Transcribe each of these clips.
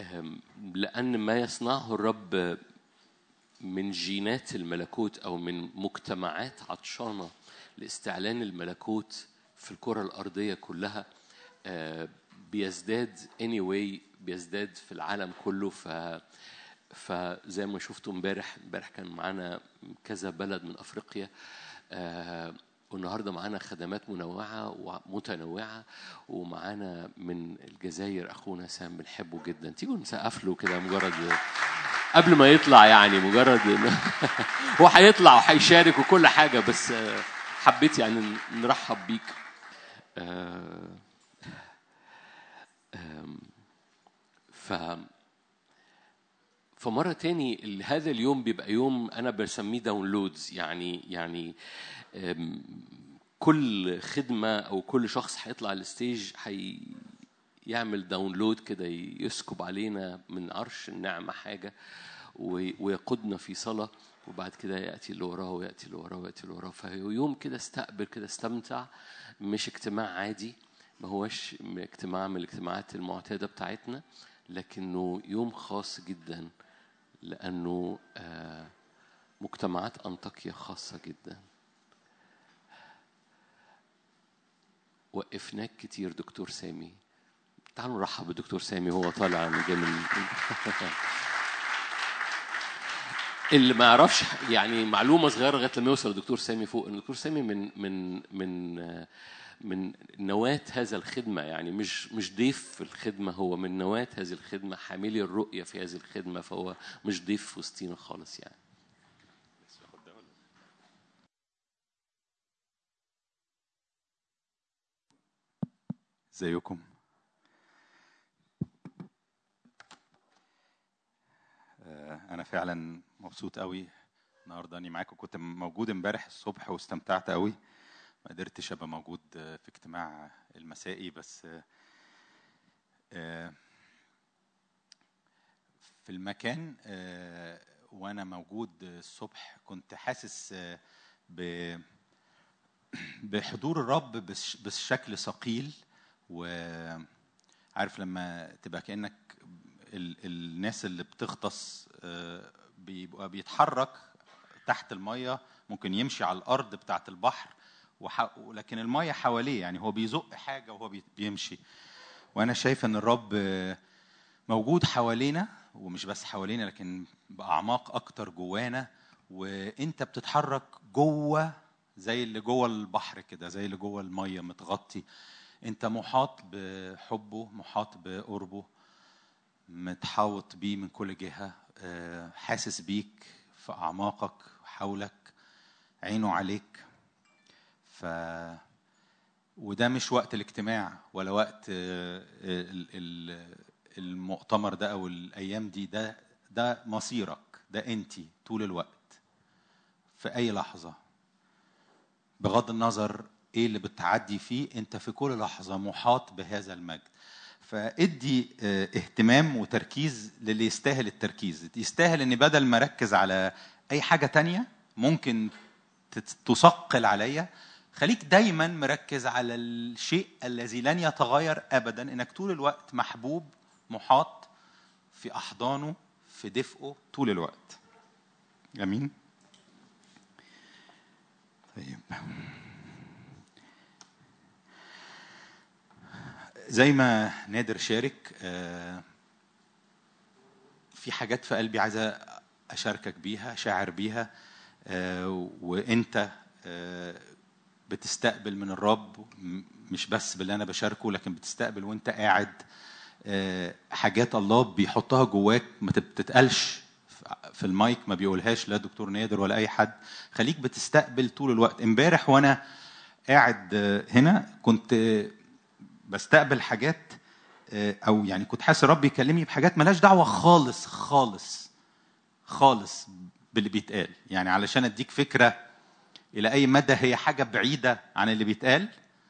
أم، لأن ما يصنعه الرب من جينات الملكوت أو من مجتمعات عطشانة لاستعلان الملكوت في الكرة الأرضية كلها آه، بيزداد anyway بيزداد في العالم كله ف فزي ما شفتوا امبارح امبارح كان معانا كذا بلد من افريقيا آه، والنهارده معانا خدمات منوعه ومتنوعه ومعانا من الجزائر اخونا سام بنحبه جدا تيجوا نسقف له كده مجرد قبل ما يطلع يعني مجرد إنه- هو هيطلع وهيشارك وكل حاجه بس آه، حبيت يعني نرحب بيك آه، آم، ف فمرة تاني ال- هذا اليوم بيبقى يوم أنا بسميه داونلودز يعني يعني أم، كل خدمة أو كل شخص هيطلع على الستيج هي يعمل داونلود كده يسكب علينا من عرش النعمة حاجة و- ويقودنا في صلاة وبعد كده يأتي اللي وراه ويأتي اللي وراه ويأتي اللي وراه فيوم كده استقبل كده استمتع مش اجتماع عادي ما هوش اجتماع من الاجتماعات المعتادة بتاعتنا لكنه يوم خاص جدا لأنه آه، مجتمعات أنطاكيا خاصة جدا وقفناك كتير دكتور سامي تعالوا نرحب بالدكتور سامي هو طالع من جاي من اللي ما يعرفش يعني معلومه صغيره لغايه لما يوصل الدكتور سامي فوق ان الدكتور سامي من من من آه، من نواة هذا الخدمة يعني مش مش ضيف في الخدمة هو من نواة هذه الخدمة حاملي الرؤية في هذه الخدمة فهو مش ضيف في وسطينا خالص يعني ازيكم آه، انا فعلا مبسوط قوي النهارده اني معاكم كنت موجود امبارح الصبح واستمتعت قوي ما قدرتش ابقى موجود آه، في اجتماع المسائي بس آه، آه، في المكان آه، وانا موجود الصبح كنت حاسس آه، ب بحضور الرب بش- بشكل ثقيل وعارف لما تبقى كانك ال- الناس اللي بتغطس آه، بيبقى بيتحرك تحت الميه ممكن يمشي على الارض بتاعه البحر وح... لكن الميه حواليه يعني هو بيزق حاجه وهو بي- بيمشي وانا شايف ان الرب آه، موجود حوالينا ومش بس حوالينا لكن باعماق اكتر جوانا وانت بتتحرك جوه زي اللي جوه البحر كده زي اللي جوه الميه متغطي انت محاط بحبه محاط بقربه متحوط بيه من كل جهه آه، حاسس بيك في اعماقك حولك عينه عليك ف وده مش وقت الاجتماع ولا وقت آه، ال- ال- المؤتمر ده او الايام دي ده ده مصيرك ده انت طول الوقت في اي لحظه بغض النظر ايه اللي بتعدي فيه انت في كل لحظه محاط بهذا المجد فادي اه، اهتمام وتركيز للي يستاهل التركيز يستاهل ان بدل ما اركز على اي حاجه تانية ممكن تت- تثقل عليا خليك دايما مركز على الشيء الذي لن يتغير ابدا انك طول الوقت محبوب محاط في احضانه في دفئه طول الوقت امين طيب زي ما نادر شارك آه، في حاجات في قلبي عايزه اشاركك بيها شاعر بيها آه، وانت آه، بتستقبل من الرب م- مش بس باللي انا بشاركه لكن بتستقبل وانت قاعد آه، حاجات الله بيحطها جواك ما بتتقالش في المايك ما بيقولهاش لا دكتور نادر ولا اي حد خليك بتستقبل طول الوقت امبارح وانا قاعد آه، هنا كنت آه، بستقبل حاجات آه، او يعني كنت حاسس الرب يكلمني بحاجات ملهاش دعوه خالص خالص خالص باللي بيتقال يعني علشان اديك فكره الى اي مدى هي حاجه بعيده عن اللي بيتقال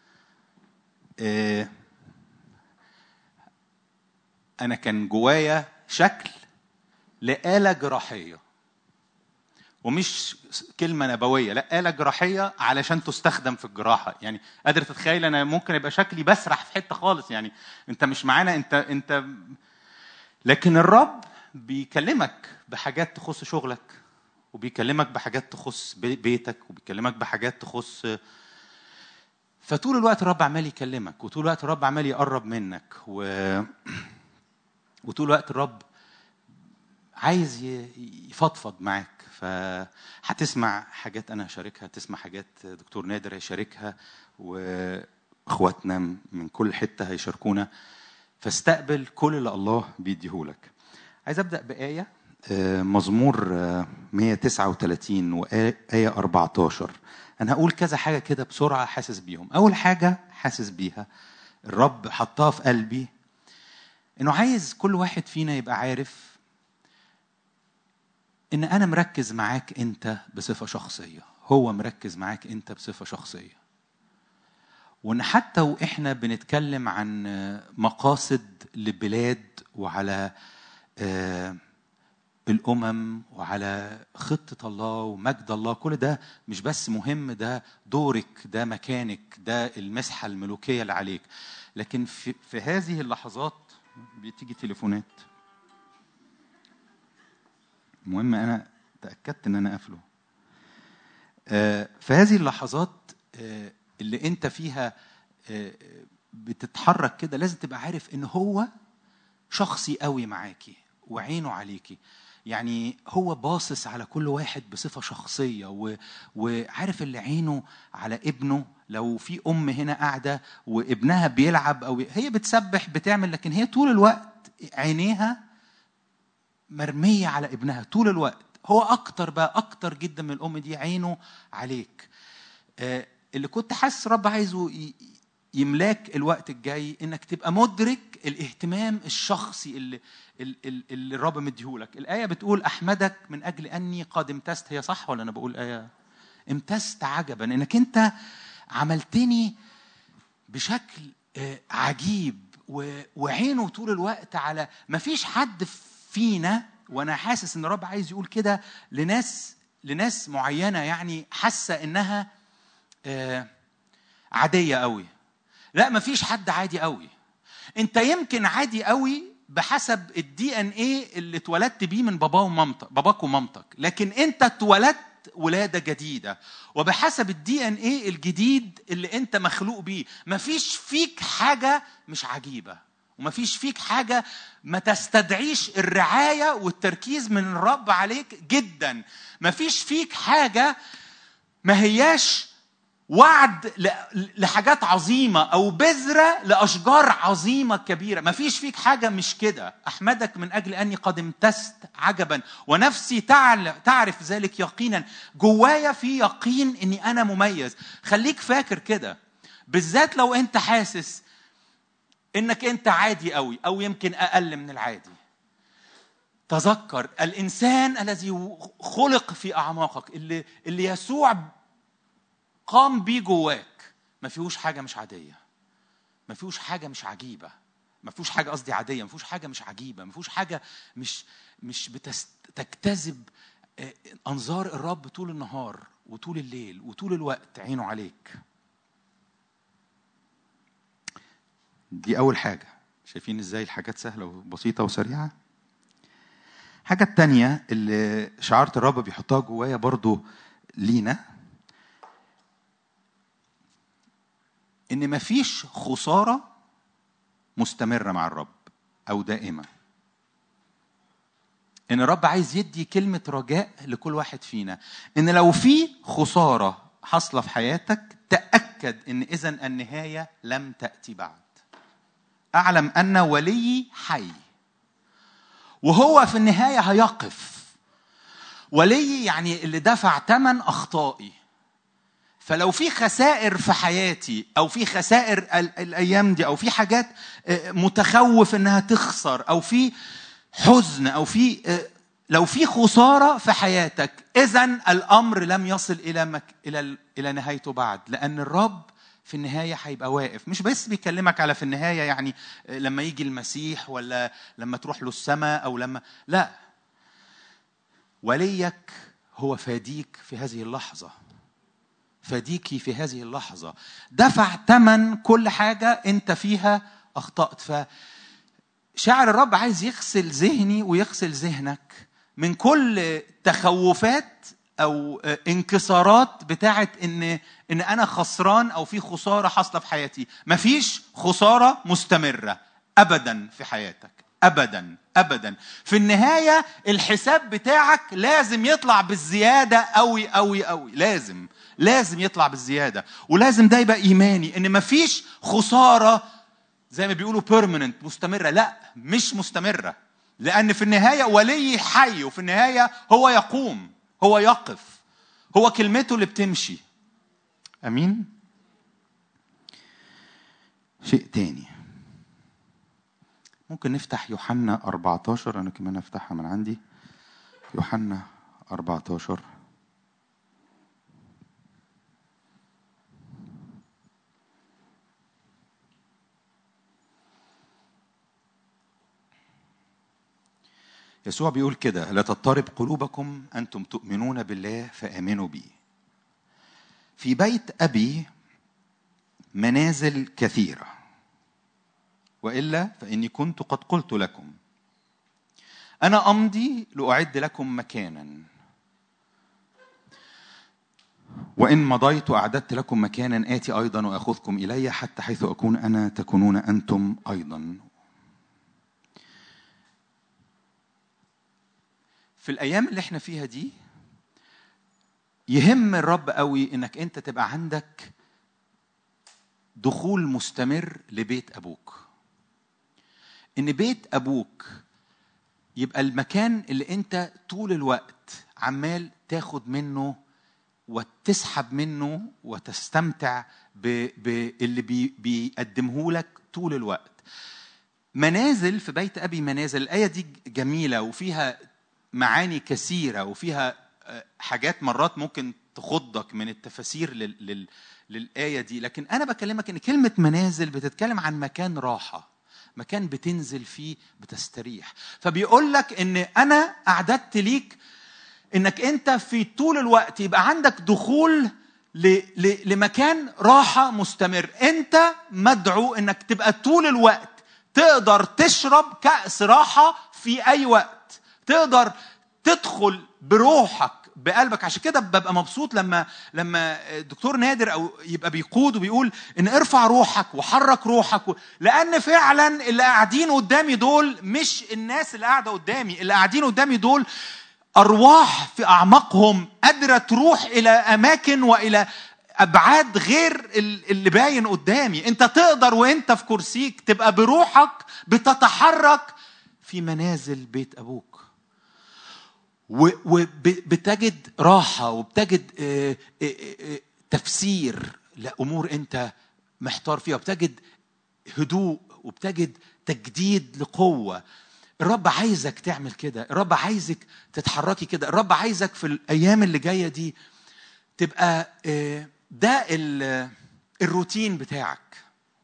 آه، انا كان جوايا شكل لآلة جراحية ومش كلمة نبوية لا آلة جراحية علشان تستخدم في الجراحة يعني قادر تتخيل أنا ممكن يبقى شكلي بسرح في حتة خالص يعني أنت مش معانا أنت أنت لكن الرب بيكلمك بحاجات تخص شغلك وبيكلمك بحاجات تخص بي- بيتك وبيكلمك بحاجات تخص فطول الوقت الرب عمال يكلمك وطول الوقت الرب عمال يقرب منك و... وطول الوقت الرب عايز ي- يفضفض معاك فهتسمع حاجات انا هشاركها تسمع حاجات دكتور نادر هيشاركها واخواتنا من كل حته هيشاركونا فاستقبل كل اللي الله بيديهولك عايز ابدا بايه آه، مزمور آه، 139 وايه 14 انا هقول كذا حاجه كده بسرعه حاسس بيهم اول حاجه حاسس بيها الرب حطها في قلبي انه عايز كل واحد فينا يبقى عارف ان انا مركز معاك انت بصفه شخصيه هو مركز معاك انت بصفه شخصيه وان حتى واحنا بنتكلم عن مقاصد لبلاد وعلى آه، الامم وعلى خطه الله ومجد الله كل ده مش بس مهم ده دورك ده مكانك ده المسحه الملوكيه اللي عليك لكن في, في هذه اللحظات بتيجي تليفونات المهم انا تاكدت ان انا قافله آه، في هذه اللحظات آه، اللي انت فيها آه، بتتحرك كده لازم تبقى عارف ان هو شخصي قوي معاكي وعينه عليكي يعني هو باصص على كل واحد بصفة شخصية و... وعارف اللي عينه على ابنه لو في أم هنا قاعدة وابنها بيلعب أو هي بتسبح بتعمل لكن هي طول الوقت عينيها مرمية على ابنها طول الوقت هو أكتر بقى أكتر جدا من الأم دي عينه عليك آه، اللي كنت حاسس رب عايزه ي- يملاك الوقت الجاي انك تبقى مدرك الاهتمام الشخصي اللي اللي اللي الرب مديهولك الايه بتقول احمدك من اجل اني قد امتزت هي صح ولا انا بقول ايه امتزت عجبا انك انت عملتني بشكل آه، عجيب و- وعينه طول الوقت على ما فيش حد فينا وانا حاسس ان الرب عايز يقول كده لناس لناس معينه يعني حاسه انها آه، عاديه قوي لا ما فيش حد عادي قوي انت يمكن عادي قوي بحسب الدي ان ايه اللي اتولدت بيه من بابا ومامتك باباك ومامتك لكن انت اتولدت ولاده جديده وبحسب الدي ان ايه الجديد اللي انت مخلوق بيه مفيش فيك حاجه مش عجيبه ومفيش فيك حاجه ما تستدعيش الرعايه والتركيز من الرب عليك جدا مفيش فيك حاجه ما هياش وعد ل- لحاجات عظيمة أو بذرة لأشجار عظيمة كبيرة ما فيش فيك حاجة مش كده أحمدك من أجل أني قد امتزت عجبا ونفسي تعل- تعرف ذلك يقينا جوايا في يقين أني أنا مميز خليك فاكر كده بالذات لو أنت حاسس أنك أنت عادي قوي أو يمكن أقل من العادي تذكر الإنسان الذي خلق في أعماقك اللي, اللي يسوع قام بيه جواك ما فيهوش حاجه مش عاديه ما فيهوش حاجه مش عجيبه ما فيهوش حاجه قصدي عاديه ما فيهوش حاجه مش عجيبه ما فيهوش حاجه مش مش بتجتذب انظار الرب طول النهار وطول الليل وطول الوقت عينه عليك دي اول حاجه شايفين ازاي الحاجات سهله وبسيطه وسريعه الحاجة التانية اللي شعارة الرب بيحطها جوايا برضو لينا ان مفيش خساره مستمره مع الرب او دائمه ان الرب عايز يدي كلمه رجاء لكل واحد فينا ان لو في خساره حاصله في حياتك تاكد ان اذا النهايه لم تاتي بعد اعلم ان وليي حي وهو في النهايه هيقف وليي يعني اللي دفع ثمن اخطائي فلو في خسائر في حياتي او في خسائر الايام دي او في حاجات متخوف انها تخسر او في حزن او في لو في خساره في حياتك اذا الامر لم يصل الى مك... الى الى نهايته بعد لان الرب في النهاية هيبقى واقف مش بس بيكلمك على في النهاية يعني لما يجي المسيح ولا لما تروح له السماء أو لما لا وليك هو فاديك في هذه اللحظة فديكي في هذه اللحظة دفع ثمن كل حاجة أنت فيها أخطأت ف شاعر الرب عايز يغسل ذهني ويغسل ذهنك من كل تخوفات او انكسارات بتاعت ان ان انا خسران او في خساره حاصله في حياتي مفيش خساره مستمره ابدا في حياتك ابدا ابدا في النهايه الحساب بتاعك لازم يطلع بالزياده قوي قوي قوي لازم لازم يطلع بالزياده ولازم ده يبقى ايماني ان مفيش خساره زي ما بيقولوا بيرمننت مستمره لا مش مستمره لان في النهايه ولي حي وفي النهايه هو يقوم هو يقف هو كلمته اللي بتمشي امين شيء تاني ممكن نفتح يوحنا 14 انا كمان افتحها من عندي يوحنا 14 يسوع بيقول كده لا تضطرب قلوبكم انتم تؤمنون بالله فامنوا بي في بيت ابي منازل كثيره والا فاني كنت قد قلت لكم انا امضي لاعد لكم مكانا وان مضيت واعددت لكم مكانا اتي ايضا واخذكم الي حتى حيث اكون انا تكونون انتم ايضا في الايام اللي احنا فيها دي يهم الرب قوي انك انت تبقى عندك دخول مستمر لبيت ابوك ان بيت ابوك يبقى المكان اللي انت طول الوقت عمال تاخد منه وتسحب منه وتستمتع باللي بي بيقدمه لك طول الوقت منازل في بيت ابي منازل الايه دي جميله وفيها معاني كثيره وفيها حاجات مرات ممكن تخضك من التفاسير لل... لل... للايه دي لكن انا بكلمك ان كلمه منازل بتتكلم عن مكان راحه مكان بتنزل فيه بتستريح فبيقول لك ان انا اعددت ليك انك انت في طول الوقت يبقى عندك دخول ل... ل... لمكان راحه مستمر انت مدعو انك تبقى طول الوقت تقدر تشرب كاس راحه في اي وقت تقدر تدخل بروحك بقلبك عشان كده ببقى مبسوط لما لما الدكتور نادر او يبقى بيقود وبيقول ان ارفع روحك وحرك روحك و... لان فعلا اللي قاعدين قدامي دول مش الناس اللي قاعده قدامي اللي قاعدين قدامي دول ارواح في اعماقهم قادره تروح الى اماكن والى ابعاد غير اللي باين قدامي انت تقدر وانت في كرسيك تبقى بروحك بتتحرك في منازل بيت ابوك وبتجد راحة وبتجد تفسير لأمور أنت محتار فيها وبتجد هدوء وبتجد تجديد لقوة الرب عايزك تعمل كده الرب عايزك تتحركي كده الرب عايزك في الأيام اللي جاية دي تبقى ده الروتين بتاعك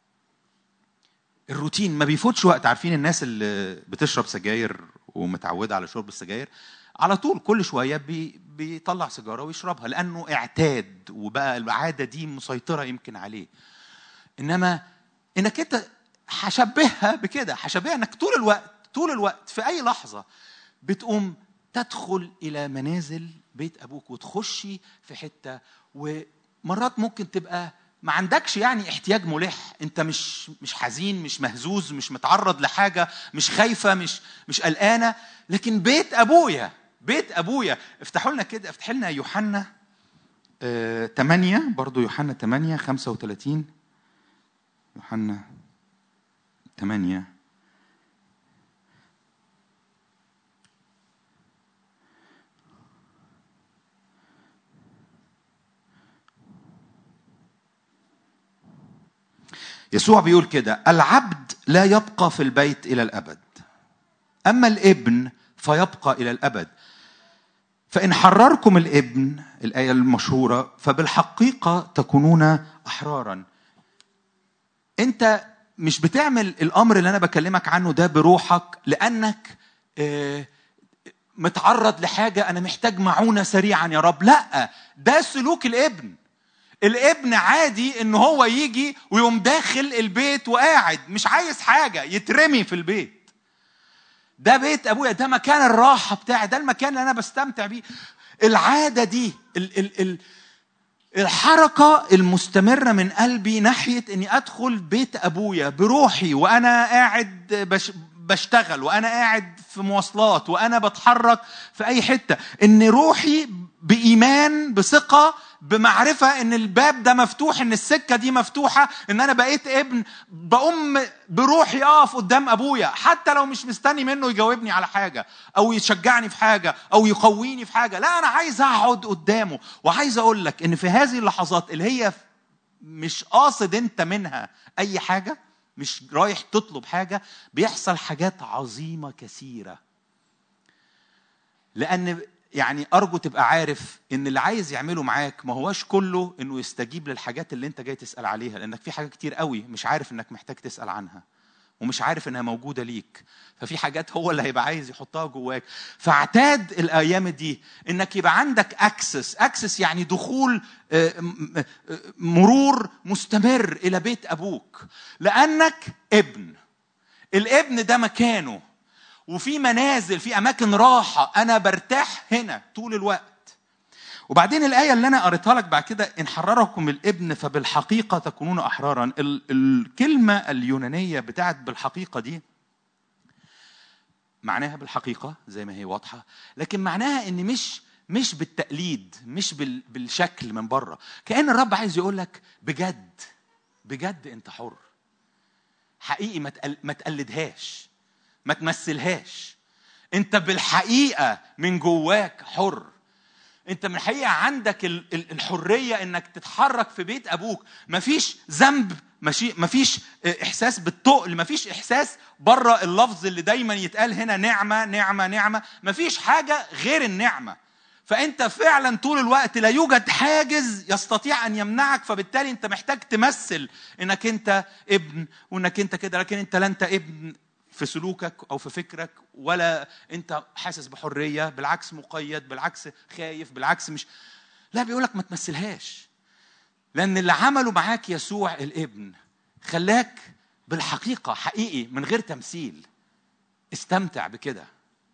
الروتين ما بيفوتش وقت عارفين الناس اللي بتشرب سجاير ومتعودة على شرب السجاير على طول كل شويه بي بيطلع سيجاره ويشربها لانه اعتاد وبقى العاده دي مسيطره يمكن عليه انما انك انت هشبهها بكده هشبهها انك طول الوقت طول الوقت في اي لحظه بتقوم تدخل الى منازل بيت ابوك وتخشي في حته ومرات ممكن تبقى ما عندكش يعني احتياج ملح انت مش مش حزين مش مهزوز مش متعرض لحاجه مش خايفه مش مش قلقانه لكن بيت ابويا بيت ابويا افتحوا لنا كده افتح لنا يوحنا آه 8 برضو يوحنا 8 35 يوحنا 8 يسوع بيقول كده العبد لا يبقى في البيت الى الابد اما الابن فيبقى الى الابد فان حرركم الابن الايه المشهوره فبالحقيقه تكونون احرارا انت مش بتعمل الامر اللي انا بكلمك عنه ده بروحك لانك متعرض لحاجه انا محتاج معونه سريعا يا رب لا ده سلوك الابن الابن عادي ان هو يجي ويقوم داخل البيت وقاعد مش عايز حاجه يترمي في البيت ده بيت ابويا ده مكان الراحه بتاعي ده المكان اللي انا بستمتع بيه العاده دي ال ال ال الحركة المستمرة من قلبي ناحية إني أدخل بيت أبويا بروحي وأنا قاعد بش بشتغل وأنا قاعد في مواصلات وأنا بتحرك في أي حتة إن روحي بإيمان بثقة بمعرفة إن الباب ده مفتوح إن السكة دي مفتوحة إن أنا بقيت ابن بقوم بروحي أقف قدام أبويا حتى لو مش مستني منه يجاوبني على حاجة أو يشجعني في حاجة أو يقويني في حاجة لا أنا عايز أقعد قدامه وعايز أقول لك إن في هذه اللحظات اللي هي مش قاصد أنت منها أي حاجة مش رايح تطلب حاجة بيحصل حاجات عظيمة كثيرة لأن يعني أرجو تبقى عارف إن اللي عايز يعمله معاك ما هواش كله إنه يستجيب للحاجات اللي أنت جاي تسأل عليها لأنك في حاجات كتير قوي مش عارف إنك محتاج تسأل عنها ومش عارف إنها موجودة ليك ففي حاجات هو اللي هيبقى عايز يحطها جواك فاعتاد الأيام دي إنك يبقى عندك أكسس أكسس يعني دخول مرور مستمر إلى بيت أبوك لأنك ابن الابن ده مكانه وفي منازل في اماكن راحه انا برتاح هنا طول الوقت وبعدين الايه اللي انا قريتها لك بعد كده ان حرركم الابن فبالحقيقه تكونون احرارا الكلمه اليونانيه بتاعت بالحقيقه دي معناها بالحقيقه زي ما هي واضحه لكن معناها ان مش مش بالتقليد مش بالشكل من بره كان الرب عايز يقول لك بجد بجد انت حر حقيقي ما تقلدهاش ما تمثلهاش انت بالحقيقه من جواك حر انت من الحقيقه عندك الحريه انك تتحرك في بيت ابوك مفيش ذنب مفيش احساس بالتقل مفيش احساس بره اللفظ اللي دايما يتقال هنا نعمه نعمه نعمه مفيش حاجه غير النعمه فانت فعلا طول الوقت لا يوجد حاجز يستطيع ان يمنعك فبالتالي انت محتاج تمثل انك انت ابن وانك انت كده لكن انت لا انت ابن في سلوكك او في فكرك ولا انت حاسس بحريه بالعكس مقيد بالعكس خايف بالعكس مش لا بيقولك ما تمثلهاش لان اللي عمله معاك يسوع الابن خلاك بالحقيقه حقيقي من غير تمثيل استمتع بكده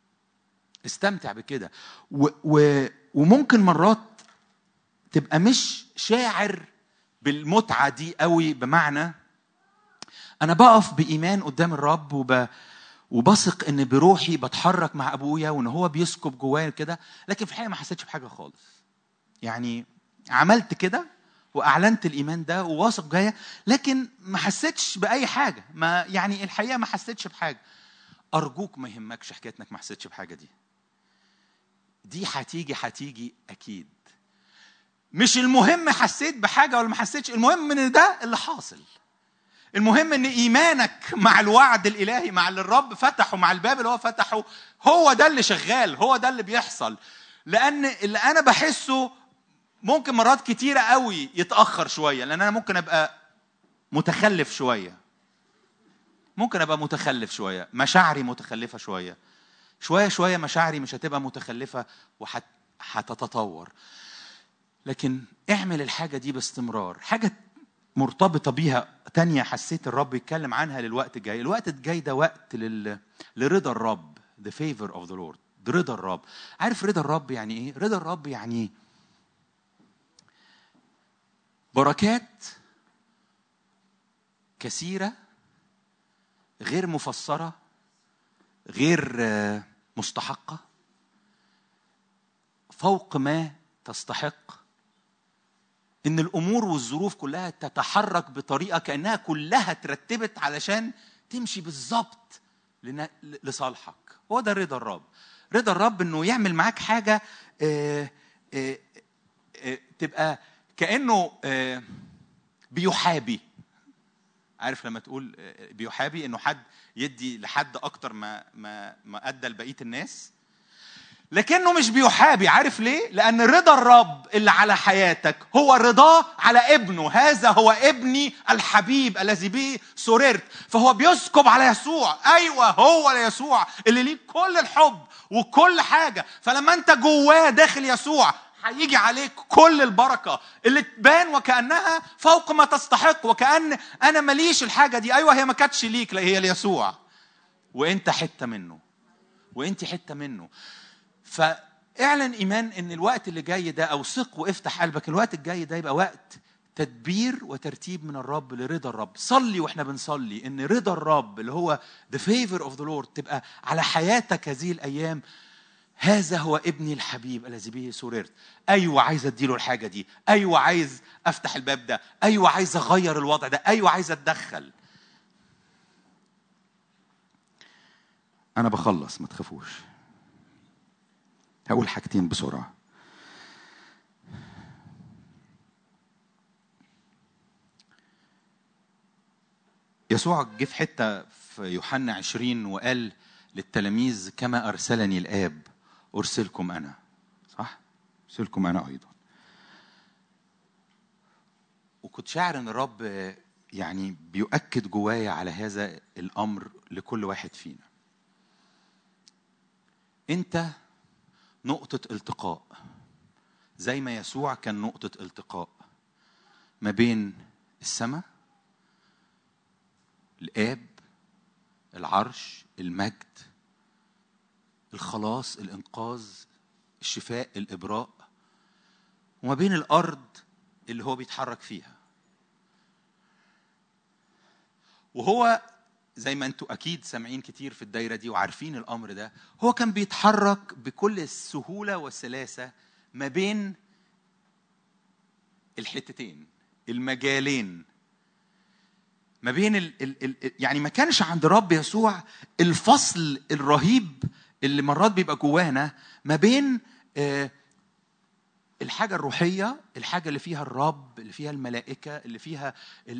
استمتع بكده و و وممكن مرات تبقى مش شاعر بالمتعه دي قوي بمعنى انا بقف بايمان قدام الرب وب وبثق ان بروحي بتحرك مع ابويا وان هو بيسكب جوايا كده لكن في الحقيقه ما حسيتش بحاجه خالص يعني عملت كده واعلنت الايمان ده وواثق جايه لكن ما حسيتش باي حاجه ما يعني الحقيقه ما حسيتش بحاجه ارجوك ما يهمكش حكايه انك ما حسيتش بحاجه دي دي هتيجي هتيجي اكيد مش المهم حسيت بحاجه ولا ما حسيتش المهم ان ده اللي حاصل المهم ان ايمانك مع الوعد الالهي مع اللي الرب فتحه مع الباب اللي هو فتحه هو ده اللي شغال هو ده اللي بيحصل لان اللي انا بحسه ممكن مرات كتيره قوي يتاخر شويه لان انا ممكن ابقى متخلف شويه ممكن ابقى متخلف شويه مشاعري متخلفه شويه شويه شويه مشاعري مش هتبقى متخلفه وهتتطور لكن اعمل الحاجه دي باستمرار حاجه مرتبطة بيها تانية حسيت الرب يتكلم عنها للوقت الجاي الوقت الجاي ده وقت لل... لرضا الرب the favor of the Lord ده رضا الرب عارف رضا الرب يعني ايه رضا الرب يعني بركات كثيرة غير مفسرة غير مستحقة فوق ما تستحق ان الامور والظروف كلها تتحرك بطريقه كانها كلها ترتبت علشان تمشي بالظبط لصالحك هو ده رضا الرب رضا الرب انه يعمل معاك حاجه آآ آآ آآ تبقى كانه بيحابي عارف لما تقول بيحابي انه حد يدي لحد اكتر ما ما ما ادى لبقيه الناس لكنه مش بيحابي عارف ليه لان رضا الرب اللي على حياتك هو رضاه على ابنه هذا هو ابني الحبيب الذي به سررت فهو بيسكب على يسوع ايوه هو يسوع اللي ليه كل الحب وكل حاجه فلما انت جواه داخل يسوع هيجي عليك كل البركة اللي تبان وكأنها فوق ما تستحق وكأن أنا ماليش الحاجة دي أيوة هي ما كانتش ليك لا هي ليسوع وأنت حتة منه وانت حته منه فاعلن ايمان ان الوقت اللي جاي ده او ثق وافتح قلبك الوقت الجاي ده يبقى وقت تدبير وترتيب من الرب لرضا الرب صلي واحنا بنصلي ان رضا الرب اللي هو the favor of the Lord تبقى على حياتك هذه الايام هذا هو ابني الحبيب الذي به سررت ايوه عايز اديله الحاجه دي ايوه عايز افتح الباب ده ايوه عايز اغير الوضع ده ايوه عايز اتدخل انا بخلص ما تخافوش هقول حاجتين بسرعه يسوع جه في حته في يوحنا 20 وقال للتلاميذ كما ارسلني الاب ارسلكم انا صح ارسلكم انا ايضا وكنت شاعر ان الرب يعني بيؤكد جوايا على هذا الامر لكل واحد فينا انت نقطه التقاء زي ما يسوع كان نقطه التقاء ما بين السماء الاب العرش المجد الخلاص الانقاذ الشفاء الابراء وما بين الارض اللي هو بيتحرك فيها وهو زي ما انتوا اكيد سامعين كتير في الدايره دي وعارفين الامر ده هو كان بيتحرك بكل السهوله والسلاسه ما بين الحتتين المجالين ما بين ال ال ال يعني ما كانش عند رب يسوع الفصل الرهيب اللي مرات بيبقى جوانا ما بين آه الحاجة الروحية الحاجة اللي فيها الرب اللي فيها الملائكة اللي فيها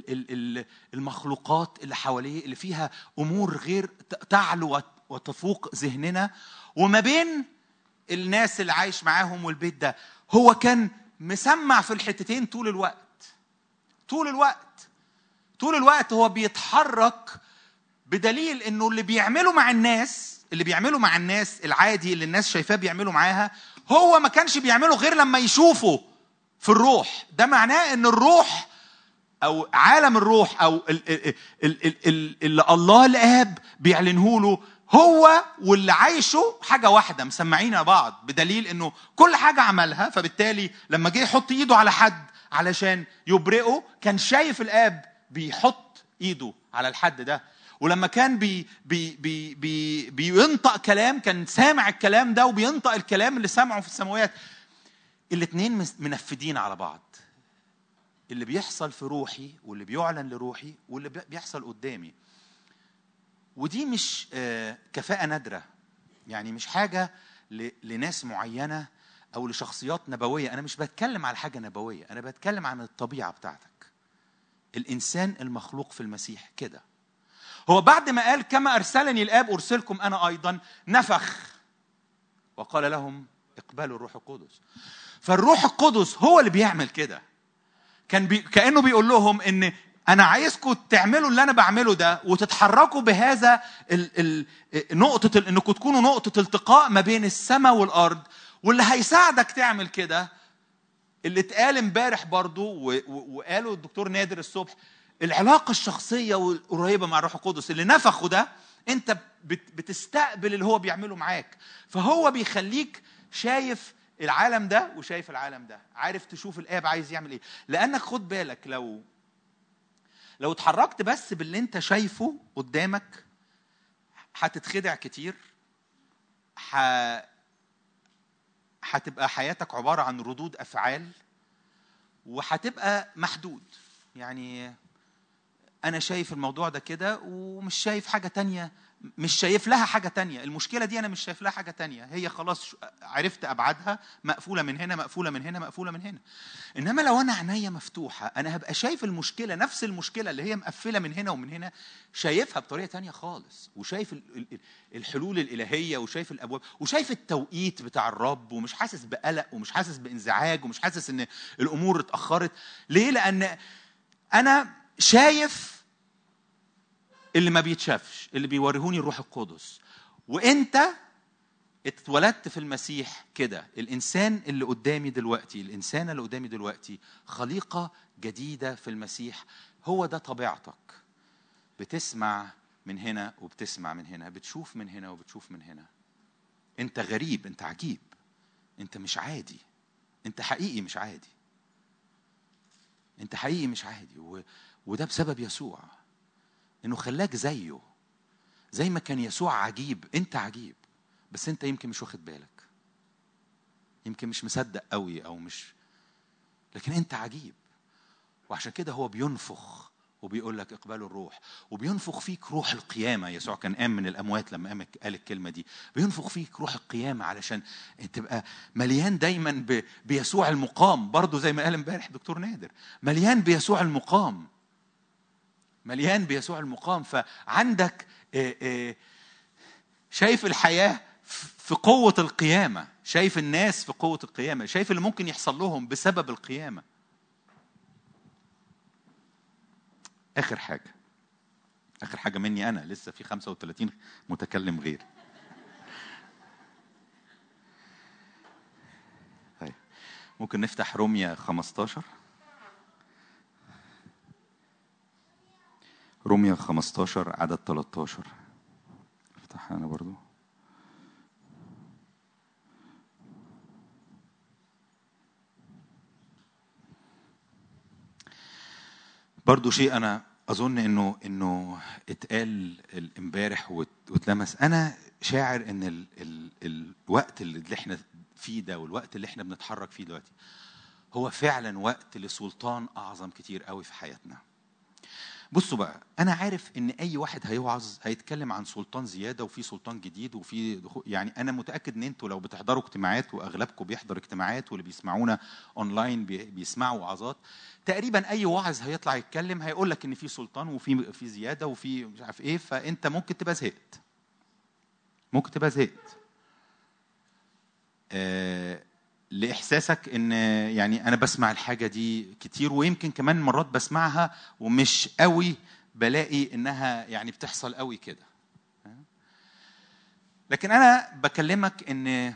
المخلوقات اللي حواليه اللي فيها أمور غير تعلو وتفوق ذهننا وما بين الناس اللي عايش معاهم والبيت ده هو كان مسمع في الحتتين طول الوقت طول الوقت طول الوقت هو بيتحرك بدليل انه اللي بيعمله مع الناس اللي بيعمله مع الناس العادي اللي الناس شايفاه بيعمله معاها هو ما كانش بيعمله غير لما يشوفه في الروح ده معناه ان الروح او عالم الروح او اللي الله الاب بيعلنه له هو واللي عايشه حاجة واحدة مسمعين بعض بدليل انه كل حاجة عملها فبالتالي لما جه يحط ايده على حد علشان يبرئه كان شايف الاب بيحط ايده على الحد ده ولما كان بي بي بي بي بينطق كلام كان سامع الكلام ده وبينطق الكلام اللي سمعه في السماوات الاثنين منفذين على بعض اللي بيحصل في روحي واللي بيعلن لروحي واللي بيحصل قدامي ودي مش كفاءة نادرة يعني مش حاجة لناس معينة أو لشخصيات نبوية أنا مش بتكلم على حاجة نبوية أنا بتكلم عن الطبيعة بتاعتك الإنسان المخلوق في المسيح كده هو بعد ما قال كما أرسلني الآب أرسلكم أنا أيضا نفخ وقال لهم اقبلوا الروح القدس فالروح القدس هو اللي بيعمل كده كان بي... كأنه بيقول لهم إن أنا عايزكم تعملوا اللي أنا بعمله ده وتتحركوا بهذا ال... ال... نقطة ال... إنكم تكونوا نقطة التقاء ما بين السماء والأرض واللي هيساعدك تعمل كده اللي اتقال امبارح برضو و... و... وقاله الدكتور نادر الصبح العلاقة الشخصية والقريبة مع الروح القدس اللي نفخه ده انت بتستقبل اللي هو بيعمله معاك فهو بيخليك شايف العالم ده وشايف العالم ده عارف تشوف الاب عايز يعمل ايه لانك خد بالك لو لو اتحركت بس باللي انت شايفه قدامك هتتخدع كتير ح... هتبقى حياتك عبارة عن ردود أفعال وهتبقى محدود يعني انا شايف الموضوع ده كده ومش شايف حاجه تانية مش شايف لها حاجه تانية المشكله دي انا مش شايف لها حاجه تانية هي خلاص عرفت ابعادها مقفوله من هنا مقفوله من هنا مقفوله من هنا انما لو انا عينيا مفتوحه انا هبقى شايف المشكله نفس المشكله اللي هي مقفله من هنا ومن هنا شايفها بطريقه تانية خالص وشايف الحلول الالهيه وشايف الابواب وشايف التوقيت بتاع الرب ومش حاسس بقلق ومش حاسس بانزعاج ومش حاسس ان الامور اتاخرت ليه لان انا شايف اللي ما بيتشافش اللي بيوريهوني الروح القدس وانت اتولدت في المسيح كده الانسان اللي قدامي دلوقتي الانسان اللي قدامي دلوقتي خليقه جديده في المسيح هو ده طبيعتك بتسمع من هنا وبتسمع من هنا بتشوف من هنا وبتشوف من هنا انت غريب انت عجيب انت مش عادي انت حقيقي مش عادي انت حقيقي مش عادي و... وده بسبب يسوع انه خلاك زيه زي ما كان يسوع عجيب انت عجيب بس انت يمكن مش واخد بالك يمكن مش مصدق قوي او مش لكن انت عجيب وعشان كده هو بينفخ وبيقول لك اقبلوا الروح وبينفخ فيك روح القيامة يسوع كان قام من الأموات لما قام قال الكلمة دي بينفخ فيك روح القيامة علشان تبقى مليان دايما ب... بيسوع المقام برضه زي ما قال امبارح دكتور نادر مليان بيسوع المقام مليان بيسوع المقام فعندك آه، آه، شايف الحياة في قوة القيامة شايف الناس في قوة القيامة شايف اللي ممكن يحصل لهم بسبب القيامة آخر حاجة آخر حاجة مني أنا لسه في 35 متكلم غير طيب ممكن نفتح روميا 15 روميا 15 عدد 13 افتحها انا برضو برضو شيء انا اظن انه انه اتقال امبارح وات- واتلمس انا شاعر ان ال ال الوقت اللي احنا فيه ده والوقت اللي احنا بنتحرك فيه دلوقتي هو فعلا وقت لسلطان اعظم كتير قوي في حياتنا بصوا بقى انا عارف ان اي واحد هيوعظ هيتكلم عن سلطان زياده وفي سلطان جديد وفي دخول يعني انا متاكد ان انتوا لو بتحضروا اجتماعات واغلبكم بيحضر اجتماعات واللي بيسمعونا اونلاين بي- بيسمعوا وعظات تقريبا اي واعظ هيطلع يتكلم هيقول لك ان في سلطان وفي في زياده وفي مش عارف ايه فانت ممكن تبقى زهقت ممكن تبقى زهقت آه لاحساسك ان يعني انا بسمع الحاجه دي كتير ويمكن كمان مرات بسمعها ومش قوي بلاقي انها يعني بتحصل قوي كده لكن انا بكلمك ان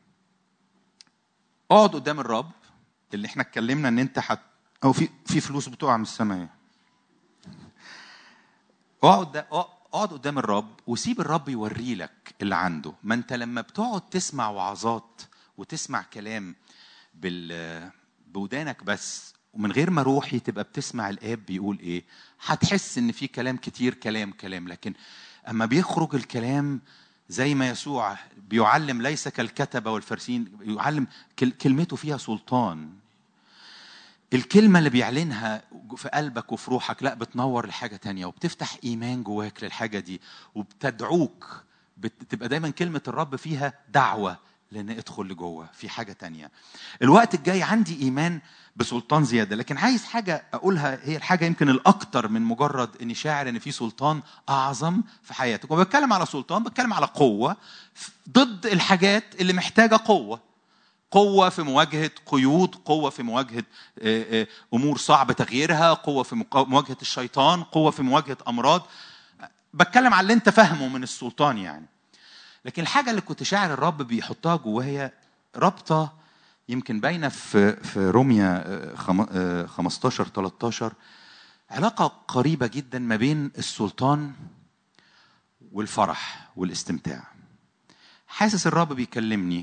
اقعد قدام الرب اللي احنا اتكلمنا ان انت حت او في في فلوس بتقع من السماء اقعد اقعد قدام الرب وسيب الرب يوري لك اللي عنده ما انت لما بتقعد تسمع وعظات وتسمع كلام بال بودانك بس ومن غير ما روحي تبقى بتسمع الاب بيقول ايه هتحس ان في كلام كتير كلام كلام لكن اما بيخرج الكلام زي ما يسوع بيعلم ليس كالكتبة والفارسين يعلم كل- كلمته فيها سلطان الكلمة اللي بيعلنها في قلبك وفي روحك لا بتنور لحاجة تانية وبتفتح إيمان جواك للحاجة دي وبتدعوك بتبقى دايما كلمة الرب فيها دعوة لأن ادخل لجوه في حاجة تانية الوقت الجاي عندي إيمان بسلطان زيادة لكن عايز حاجة أقولها هي الحاجة يمكن الأكتر من مجرد إني شاعر إن في سلطان أعظم في حياتك وبتكلم على سلطان بتكلم على قوة ضد الحاجات اللي محتاجة قوة قوة في مواجهة قيود قوة في مواجهة آه، آه، أمور صعب تغييرها قوة في مقا- مواجهة الشيطان قوة في مواجهة أمراض بتكلم على اللي أنت فاهمه من السلطان يعني لكن الحاجة اللي كنت شاعر الرب بيحطها جوايا رابطة يمكن باينة في في روميا آه، خم- آه، 15 13 علاقة قريبة جدا ما بين السلطان والفرح والاستمتاع حاسس الرب بيكلمني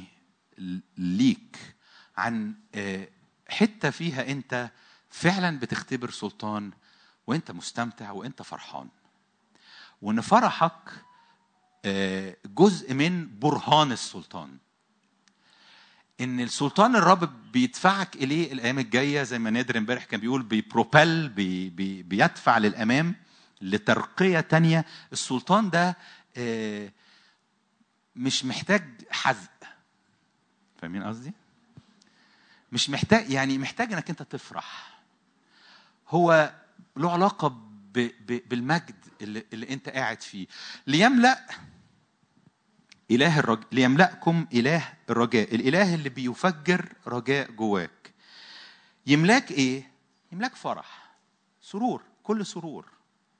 ليك عن آه، حته فيها انت فعلا بتختبر سلطان وانت مستمتع وانت فرحان وان فرحك آه، جزء من برهان السلطان ان السلطان الرب بيدفعك اليه الايام الجايه زي ما نادر امبارح كان بيقول بيبروبل بي بي بيدفع للامام لترقيه تانية السلطان ده آه، مش محتاج حزق فاهمين قصدي؟ مش محتاج يعني محتاج انك انت تفرح هو له علاقه ب ب بالمجد اللي, اللي انت قاعد فيه ليملا اله الرج... ليملاكم اله الرجاء الاله اللي بيفجر رجاء جواك يملاك ايه يملاك فرح سرور كل سرور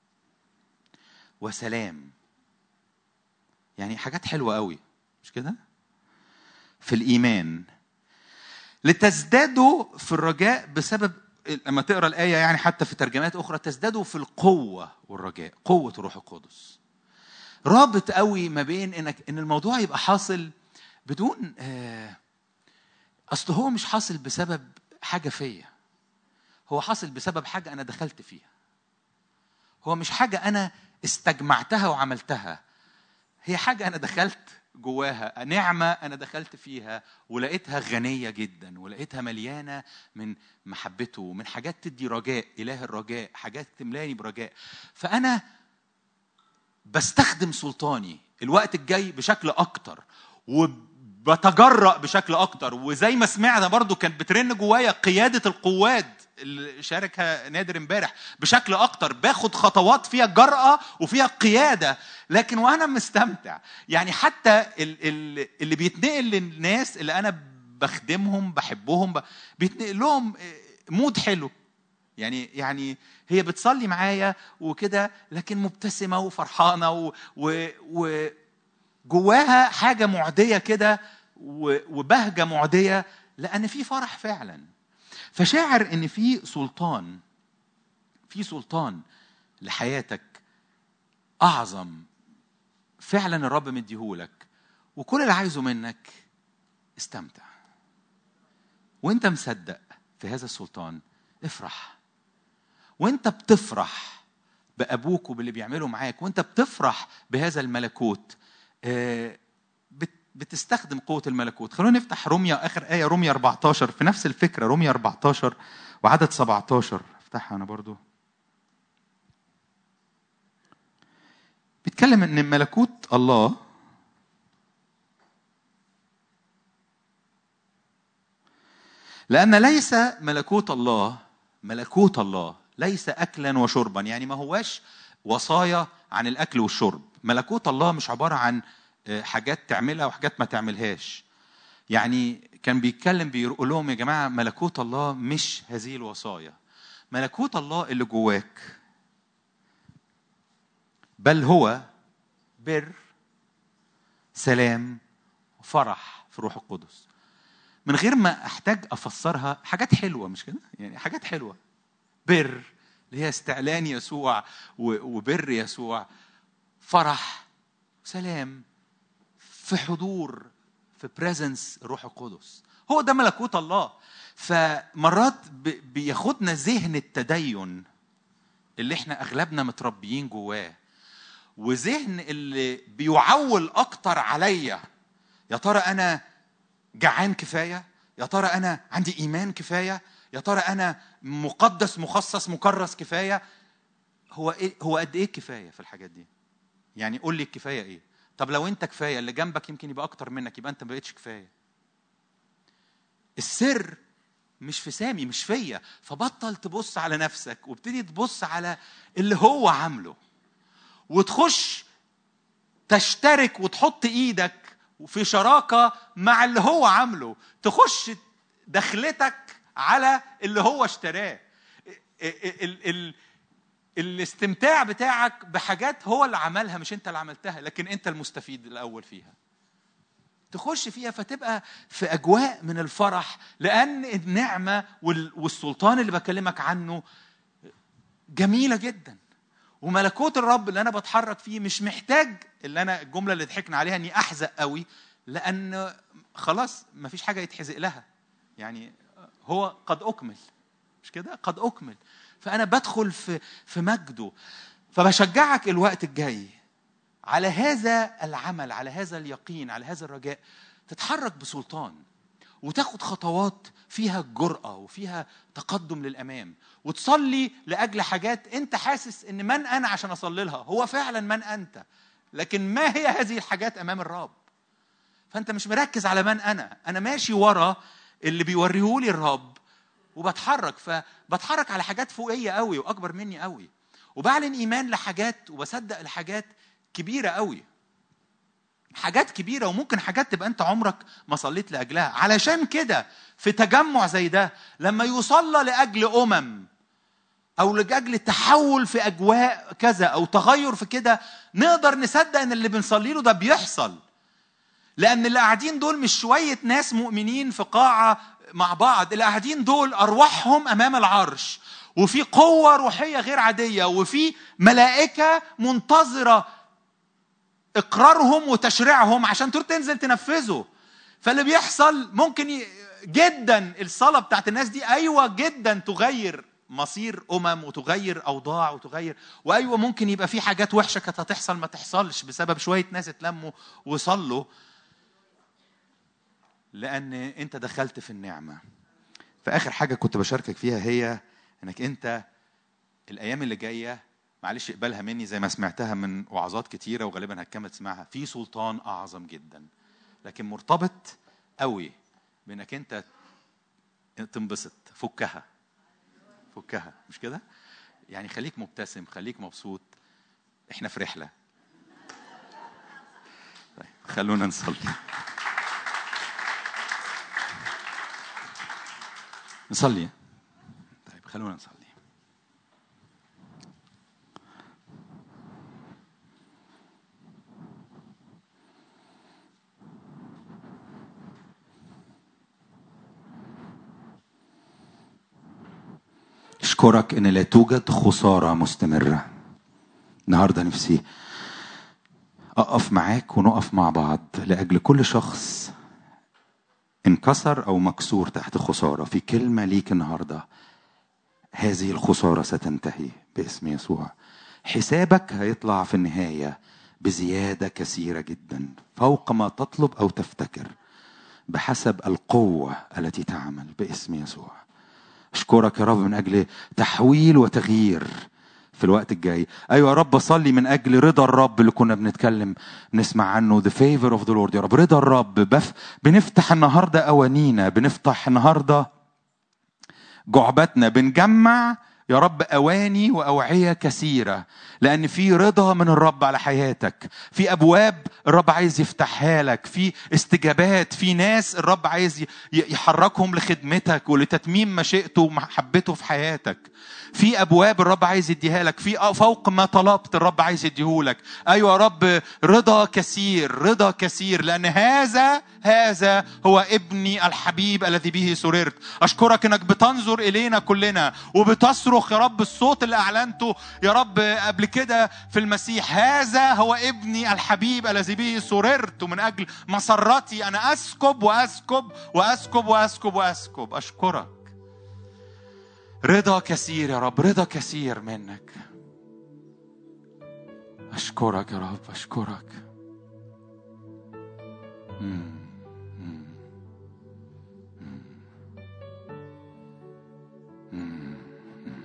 وسلام يعني حاجات حلوه قوي مش كده في الايمان لتزدادوا في الرجاء بسبب لما تقرا الايه يعني حتى في ترجمات اخرى تزدادوا في القوه والرجاء قوه الروح القدس رابط قوي ما بين انك ان الموضوع يبقى حاصل بدون آه، اصل هو مش حاصل بسبب حاجه فيا هو حاصل بسبب حاجه انا دخلت فيها هو مش حاجه انا استجمعتها وعملتها هي حاجه انا دخلت جواها نعمه انا دخلت فيها ولقيتها غنيه جدا ولقيتها مليانه من محبته ومن حاجات تدي رجاء اله الرجاء حاجات تملاني برجاء فانا بستخدم سلطاني الوقت الجاي بشكل اكتر وبتجرأ بشكل اكتر وزي ما سمعنا برضو كانت بترن جوايا قياده القواد اللي شاركها نادر امبارح بشكل اكتر باخد خطوات فيها جرأة وفيها قيادة لكن وانا مستمتع يعني حتى ال- ال- اللي بيتنقل للناس اللي انا بخدمهم بحبهم ب- بيتنقل لهم مود حلو يعني يعني هي بتصلي معايا وكده لكن مبتسمه وفرحانه و, و, و جواها حاجه معديه كده و- وبهجه معديه لان في فرح فعلا فشاعر ان في سلطان في سلطان لحياتك اعظم فعلا الرب مديهولك وكل اللي عايزه منك استمتع وانت مصدق في هذا السلطان افرح وانت بتفرح بابوك وباللي بيعمله معاك وانت بتفرح بهذا الملكوت آه، بت- بتستخدم قوه الملكوت خلونا نفتح روميا اخر ايه روميا 14 في نفس الفكره روميا 14 وعدد 17 افتحها انا برضو بيتكلم ان ملكوت الله لأن ليس ملكوت الله ملكوت الله ليس أكلا وشربا يعني ما هواش وصايا عن الأكل والشرب ملكوت الله مش عبارة عن آه، حاجات تعملها وحاجات ما تعملهاش يعني كان بيتكلم بيقول لهم يا جماعة ملكوت الله مش هذه الوصايا ملكوت الله اللي جواك بل هو بر سلام فرح في الروح القدس من غير ما احتاج افسرها حاجات حلوه مش كده يعني حاجات حلوه بر اللي هي استعلان يسوع و- وبر يسوع فرح سلام في حضور في بريزنس الروح القدس هو ده ملكوت الله فمرات ب- بياخدنا ذهن التدين اللي احنا اغلبنا متربيين جواه وذهن اللي بيعول اكتر عليا يا ترى انا جعان كفايه يا ترى انا عندي ايمان كفايه يا ترى انا مقدس مخصص مكرس كفايه هو إيه هو قد ايه كفايه في الحاجات دي يعني قول لي الكفايه ايه طب لو انت كفايه اللي جنبك يمكن يبقى اكتر منك يبقى انت ما بقتش كفايه السر مش في سامي مش فيا فبطل تبص على نفسك وابتدي تبص على اللي هو عامله وتخش تشترك وتحط ايدك في شراكه مع اللي هو عامله تخش دخلتك على اللي هو اشتراه ال- ال- ال- الاستمتاع بتاعك بحاجات هو اللي عملها مش انت اللي عملتها لكن انت المستفيد الاول فيها تخش فيها فتبقى في اجواء من الفرح لان النعمه وال- والسلطان اللي بكلمك عنه جميله جدا وملكوت الرب اللي انا بتحرك فيه مش محتاج اللي انا الجمله اللي ضحكنا عليها اني احزق قوي لان خلاص ما فيش حاجه يتحزق لها يعني هو قد اكمل مش كده قد اكمل فانا بدخل في في مجده فبشجعك الوقت الجاي على هذا العمل على هذا اليقين على هذا الرجاء تتحرك بسلطان وتاخد خطوات فيها جرأة وفيها تقدم للأمام وتصلي لأجل حاجات أنت حاسس إن من أنا عشان أصلي لها هو فعلا من أنت لكن ما هي هذه الحاجات أمام الرب فأنت مش مركز على من أنا أنا ماشي ورا اللي بيوريهولي الرب وبتحرك فبتحرك على حاجات فوقية قوي وأكبر مني قوي وبعلن إيمان لحاجات وبصدق لحاجات كبيرة قوي حاجات كبيرة وممكن حاجات تبقى أنت عمرك ما صليت لأجلها علشان كده في تجمع زي ده لما يصلى لأجل أمم أو لأجل تحول في أجواء كذا أو تغير في كده نقدر نصدق إن اللي بنصلي له ده بيحصل لأن اللي قاعدين دول مش شوية ناس مؤمنين في قاعة مع بعض اللي قاعدين دول أرواحهم أمام العرش وفي قوة روحية غير عادية وفي ملائكة منتظرة اقرارهم وتشريعهم عشان تروح تنزل تنفذه فاللي بيحصل ممكن ي... جدا الصلاه بتاعت الناس دي ايوه جدا تغير مصير امم وتغير اوضاع وتغير وايوه ممكن يبقى في حاجات وحشه كانت هتحصل ما تحصلش بسبب شويه ناس اتلموا وصلوا لان انت دخلت في النعمه فاخر حاجه كنت بشاركك فيها هي انك انت الايام اللي جايه معلش اقبلها مني زي ما سمعتها من وعظات كتيره وغالبا هتكمل تسمعها في سلطان اعظم جدا لكن مرتبط قوي بانك انت تنبسط فكها فكها مش كده يعني خليك مبتسم خليك مبسوط احنا في رحله طيب خلونا نصلي نصلي طيب خلونا نصلي اشكرك ان لا توجد خساره مستمره النهارده نفسي اقف معاك ونقف مع بعض لاجل كل شخص انكسر او مكسور تحت خساره في كلمه ليك النهارده هذه الخساره ستنتهي باسم يسوع حسابك هيطلع في النهايه بزياده كثيره جدا فوق ما تطلب او تفتكر بحسب القوه التي تعمل باسم يسوع اشكرك يا رب من اجل تحويل وتغيير في الوقت الجاي ايوه يا رب اصلي من اجل رضا الرب اللي كنا بنتكلم بنسمع عنه the favor of the Lord يا رب رضا الرب بف بنفتح النهارده اوانينا بنفتح النهارده جعبتنا بنجمع يا رب اواني واوعيه كثيره لان في رضا من الرب على حياتك في ابواب الرب عايز يفتحها لك في استجابات في ناس الرب عايز ي- يحركهم لخدمتك ولتتميم مشيئته ومحبته في حياتك في ابواب الرب عايز يديها لك في فوق ما طلبت الرب عايز يديهولك ايوه يا رب رضا كثير رضا كثير لان هذا هذا هو ابني الحبيب الذي به سررت اشكرك انك بتنظر الينا كلنا وبتصرخ يا رب الصوت اللي اعلنته يا رب قبل كده في المسيح هذا هو ابني الحبيب الذي به سررت ومن اجل مسرتي انا اسكب واسكب واسكب واسكب واسكب اشكرك رضا كثير يا رب رضا كثير منك أشكرك يا رب أشكرك مم. مم. مم. مم.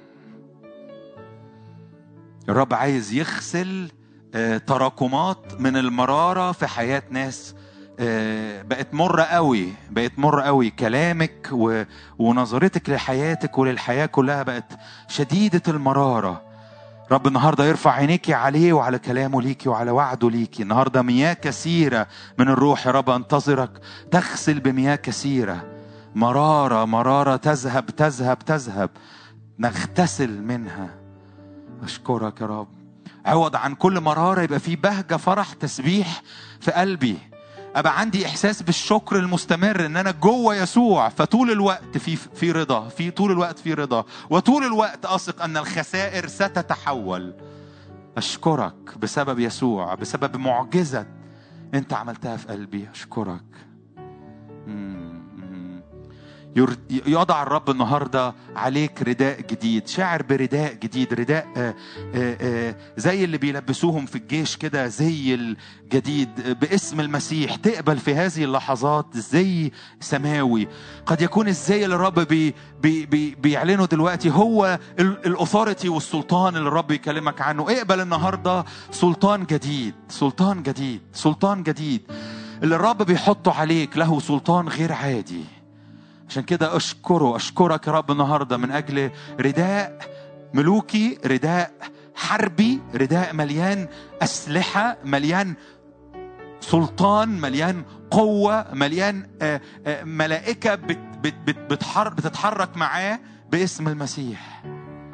الرب عايز يغسل آه، تراكمات من المرارة في حياة ناس آه، بقت مرة قوي بقت مرة قوي كلامك و... ونظرتك لحياتك وللحياة كلها بقت شديدة المرارة رب النهاردة يرفع عينيكي عليه وعلى كلامه ليكي وعلى وعده ليكي النهاردة مياه كثيرة من الروح يا رب انتظرك تغسل بمياه كثيرة مرارة مرارة تذهب تذهب تذهب نغتسل منها أشكرك يا رب عوض عن كل مرارة يبقى في بهجة فرح تسبيح في قلبي ابقى عندي احساس بالشكر المستمر ان انا جوه يسوع فطول الوقت في في رضا في طول الوقت في رضا وطول الوقت اثق ان الخسائر ستتحول اشكرك بسبب يسوع بسبب معجزه انت عملتها في قلبي اشكرك مم. مم. ير- يضع الرب النهارده عليك رداء جديد شاعر برداء جديد رداء آه، آه، آه، زي اللي بيلبسوهم في الجيش كده زي الجديد آه، باسم المسيح تقبل في هذه اللحظات زي سماوي قد يكون الزي اللي الرب بي بي بي بيعلنه دلوقتي هو الاثوريتي والسلطان اللي الرب يكلمك عنه اقبل النهارده سلطان جديد سلطان جديد سلطان جديد اللي الرب بيحطه عليك له سلطان غير عادي عشان كده اشكره اشكرك يا رب النهارده من اجل رداء ملوكي رداء حربي رداء مليان اسلحه مليان سلطان مليان قوه مليان آه، آه، ملائكه بت بت بت بتحر بتتحرك معاه باسم المسيح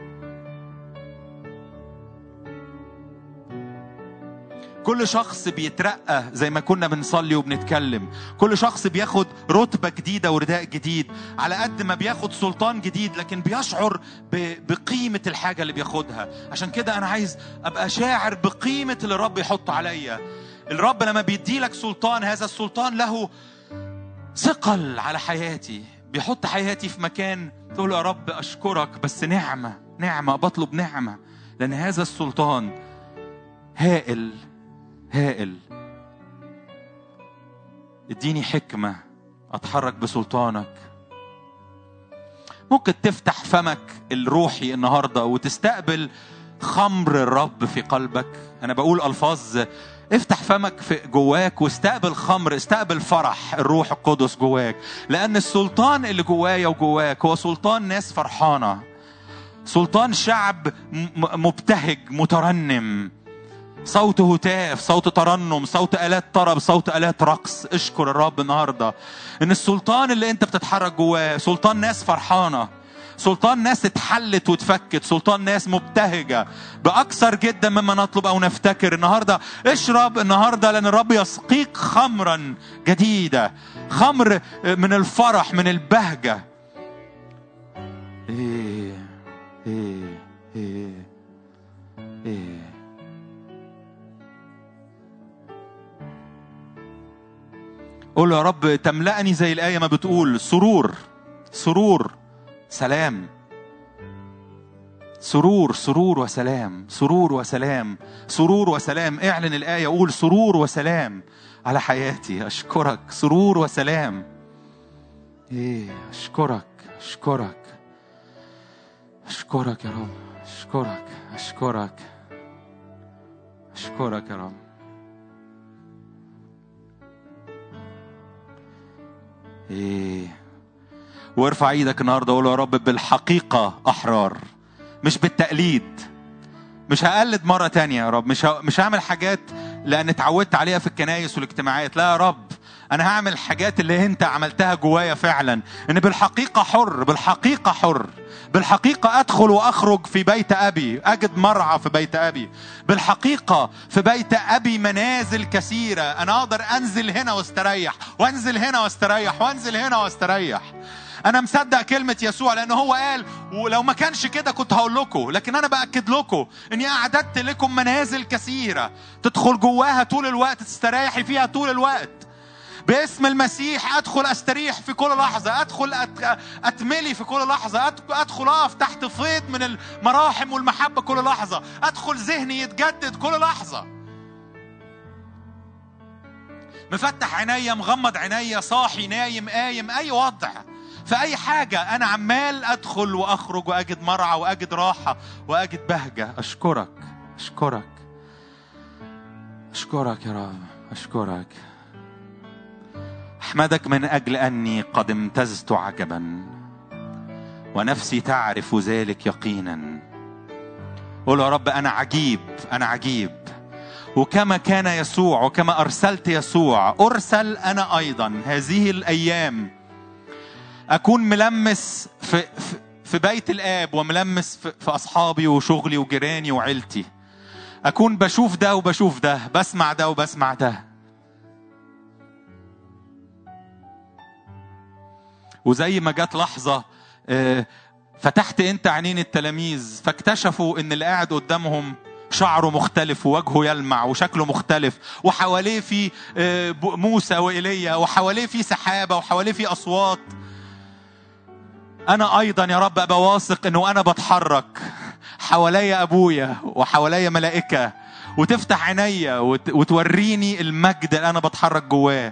كل شخص بيترقى زي ما كنا بنصلي وبنتكلم كل شخص بياخد رتبة جديدة ورداء جديد على قد ما بياخد سلطان جديد لكن بيشعر ب- بقيمة الحاجة اللي بياخدها عشان كده أنا عايز أبقى شاعر بقيمة اللي الرب يحطه عليا الرب لما بيدي لك سلطان هذا السلطان له ثقل على حياتي بيحط حياتي في مكان تقول يا رب اشكرك بس نعمه نعمه بطلب نعمه لان هذا السلطان هائل هائل اديني حكمه اتحرك بسلطانك ممكن تفتح فمك الروحي النهارده وتستقبل خمر الرب في قلبك انا بقول الفاظ افتح فمك في جواك واستقبل خمر استقبل فرح الروح القدس جواك لان السلطان اللي جوايا وجواك هو سلطان ناس فرحانه سلطان شعب م- مبتهج مترنم صوت هتاف صوت ترنم صوت آلات طرب صوت آلات رقص اشكر الرب النهاردة ان السلطان اللي انت بتتحرك جواه سلطان ناس فرحانة سلطان ناس اتحلت واتفكت سلطان ناس مبتهجة بأكثر جدا مما نطلب أو نفتكر النهاردة اشرب النهاردة لأن الرب يسقيك خمرا جديدة خمر من الفرح من البهجة ايه ايه ايه ايه قول يا رب تملأني زي الآية ما بتقول سرور سرور سلام سرور سرور وسلام سرور وسلام سرور وسلام اعلن الآية قول سرور وسلام على حياتي أشكرك سرور وسلام إيه أشكرك أشكرك أشكرك يا رب أشكرك أشكرك أشكرك يا رب ايه وارفع ايدك النهارده وقول يا رب بالحقيقه احرار مش بالتقليد مش هقلد مرة تانية يا رب مش ه... مش هعمل حاجات لأن اتعودت عليها في الكنايس والاجتماعات لا يا رب أنا هعمل حاجات اللي أنت عملتها جوايا فعلا إن بالحقيقة حر بالحقيقة حر بالحقيقة أدخل وأخرج في بيت أبي أجد مرعى في بيت أبي بالحقيقة في بيت أبي منازل كثيرة أنا أقدر أنزل هنا واستريح وأنزل هنا واستريح وأنزل هنا واستريح انا مصدق كلمه يسوع لان هو قال ولو ما كانش كده كنت هقول لكم لكن انا باكد لكم اني اعددت لكم منازل كثيره تدخل جواها طول الوقت تستريحي فيها طول الوقت باسم المسيح ادخل استريح في كل لحظه ادخل أت... اتملي في كل لحظه أد- ادخل اقف تحت فيض من المراحم والمحبه كل لحظه ادخل ذهني يتجدد كل لحظه مفتح عينيا مغمض عينيا صاحي نايم قايم اي وضع في اي حاجه انا عمال ادخل واخرج واجد مرعى واجد راحه واجد بهجه اشكرك اشكرك اشكرك يا رب اشكرك احمدك من اجل اني قد امتزت عجبا ونفسي تعرف ذلك يقينا قول يا رب انا عجيب انا عجيب وكما كان يسوع وكما ارسلت يسوع ارسل انا ايضا هذه الايام اكون ملمس في في, في بيت الاب وملمس في, في اصحابي وشغلي وجيراني وعيلتي اكون بشوف ده وبشوف ده بسمع ده وبسمع ده وزي ما جت لحظه آه، فتحت انت عينين التلاميذ فاكتشفوا ان اللي قاعد قدامهم شعره مختلف ووجهه يلمع وشكله مختلف وحواليه في آه، ب- موسى وإيليا وحواليه في سحابة وحواليه في أصوات أنا أيضا يا رب أبقى واثق إنه أنا بتحرك حواليا أبويا وحواليا ملائكة وتفتح عينيا وت- وتوريني المجد اللي أنا بتحرك جواه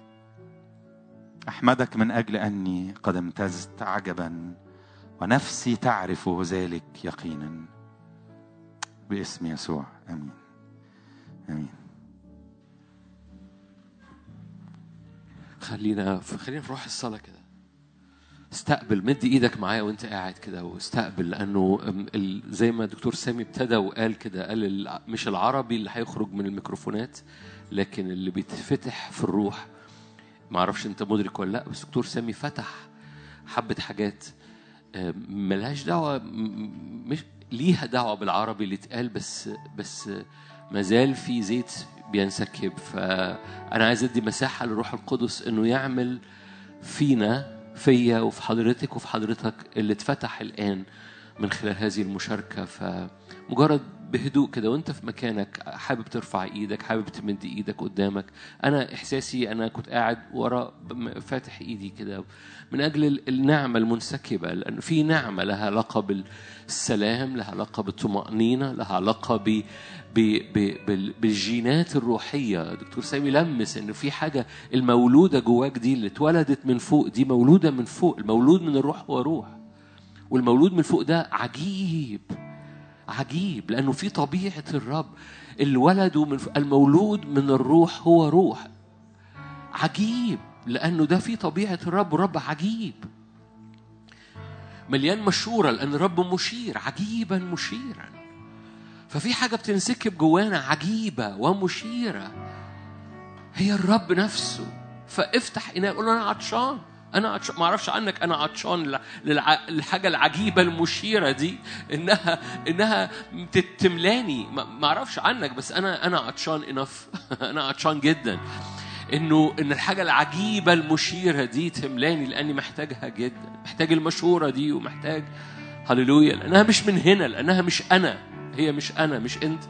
أحمدك من أجل أني قد امتزت عجبا ونفسي تعرف ذلك يقينا باسم يسوع امين امين خلينا خلينا في روح الصلاة كده استقبل مد ايدك معايا وانت قاعد كده واستقبل لانه ام- ال- زي ما الدكتور سامي ابتدى وقال كده قال ال- مش العربي اللي هيخرج من الميكروفونات لكن اللي بيتفتح في الروح ما اعرفش انت مدرك ولا لا بس دكتور سامي فتح حبة حاجات ام، ملهاش دعوة م- م- مش ليها دعوة بالعربي اللي اتقال بس بس مازال في زيت بينسكب فأنا عايز أدي مساحة للروح القدس إنه يعمل فينا فيا وفي حضرتك وفي حضرتك اللي اتفتح الآن من خلال هذه المشاركة فمجرد بهدوء كده وانت في مكانك حابب ترفع ايدك حابب تمد ايدك قدامك انا احساسي انا كنت قاعد ورا ب- فاتح ايدي كده من اجل ال- النعمه المنسكبه لان في نعمه لها علاقه بالسلام لها علاقه بالطمانينه لها علاقه ب ب ب بال- بالجينات الروحيه دكتور سامي لمس ان في حاجه المولوده جواك دي اللي اتولدت من فوق دي مولوده من فوق المولود من الروح هو روح والمولود من فوق ده عجيب عجيب لانه في طبيعه الرب اللي ولده من فوق المولود من الروح هو روح عجيب لانه ده في طبيعه الرب والرب عجيب مليان مشوره لان الرب مشير عجيبا مشيرا ففي حاجه بتنسكب جوانا عجيبه ومشيره هي الرب نفسه فافتح اناء قول له انا عطشان انا عطشان ما اعرفش عنك انا عطشان للع- للع- للحاجه العجيبه المشيره دي انها انها تت- تملاني ما ما اعرفش عنك بس انا انا عطشان انف انا عطشان جدا انه ان الحاجه العجيبه المشيره دي تملاني لاني محتاجها جدا محتاج المشوره دي ومحتاج هللويا لانها مش من هنا لانها مش انا هي مش انا مش انت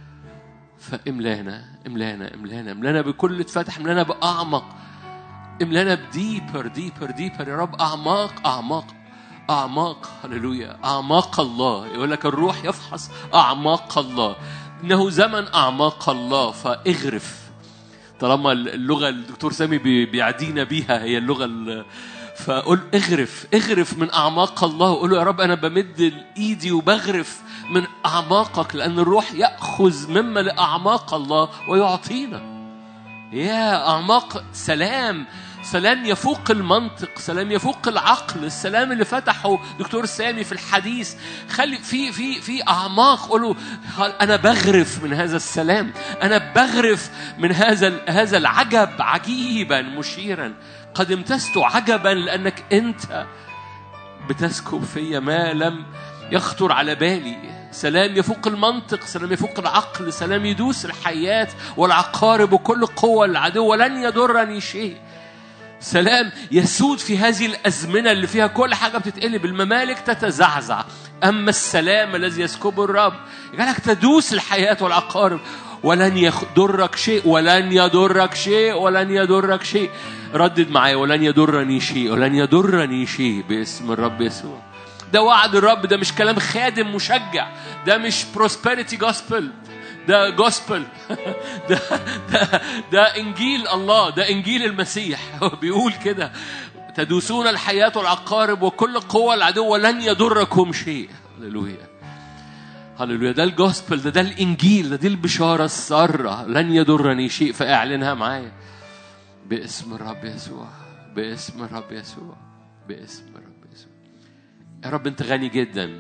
فاملانا املانا املانا املانا بكل اتفتح املانا باعمق املانا بديبر ديبر ديبر يا رب اعماق اعماق اعماق هللويا اعماق الله يقول لك الروح يفحص اعماق الله انه زمن اعماق الله فاغرف طالما اللغه الدكتور سامي بي- بيعدينا بيها هي اللغه ال- فقول اغرف اغرف من اعماق الله وقول له يا رب انا بمد ايدي وبغرف من اعماقك لان الروح ياخذ مما لاعماق الله ويعطينا يا اعماق سلام سلام يفوق المنطق سلام يفوق العقل السلام اللي فتحه دكتور سامي في الحديث خلي في في في اعماق قولوا انا بغرف من هذا السلام انا بغرف من هذا ال- هذا العجب عجيبا مشيرا قد امتزت عجبا لانك انت بتسكب فيا ما لم يخطر على بالي سلام يفوق المنطق سلام يفوق العقل سلام يدوس الحياة والعقارب وكل قوة العدو ولن يضرني شيء سلام يسود في هذه الأزمنة اللي فيها كل حاجة بتتقلب الممالك تتزعزع أما السلام الذي يسكبه الرب يجعلك تدوس الحياة والعقارب ولن يضرك شيء ولن يضرك شيء ولن يضرك شيء ردد معايا ولن يضرني شيء ولن يضرني شيء باسم الرب يسوع ده وعد الرب ده مش كلام خادم مشجع ده مش prosperity gospel ده جوسبل ده ده ده انجيل الله ده انجيل المسيح هو بيقول كده تدوسون الحياة والعقارب وكل قوة العدو ولن يضركم شيء هللويا هللويا ده الجوسبل ده ده الانجيل ده دي البشارة السارة لن يضرني شيء فاعلنها معايا باسم الرب يسوع باسم الرب يسوع باسم الرب يسوع يا رب انت غني جدا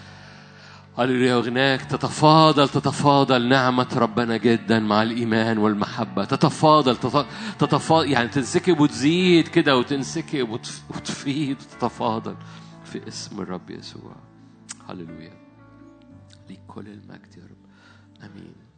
هللويا وغناك تتفاضل تتفاضل نعمة ربنا جدا مع الإيمان والمحبة تتفاضل تت- تتفاضل يعني تنسكب وتزيد كده وتنسكب وتف- وتفيض وتتفاضل في اسم الرب يسوع هللويا ليك كل المجد يا رب آمين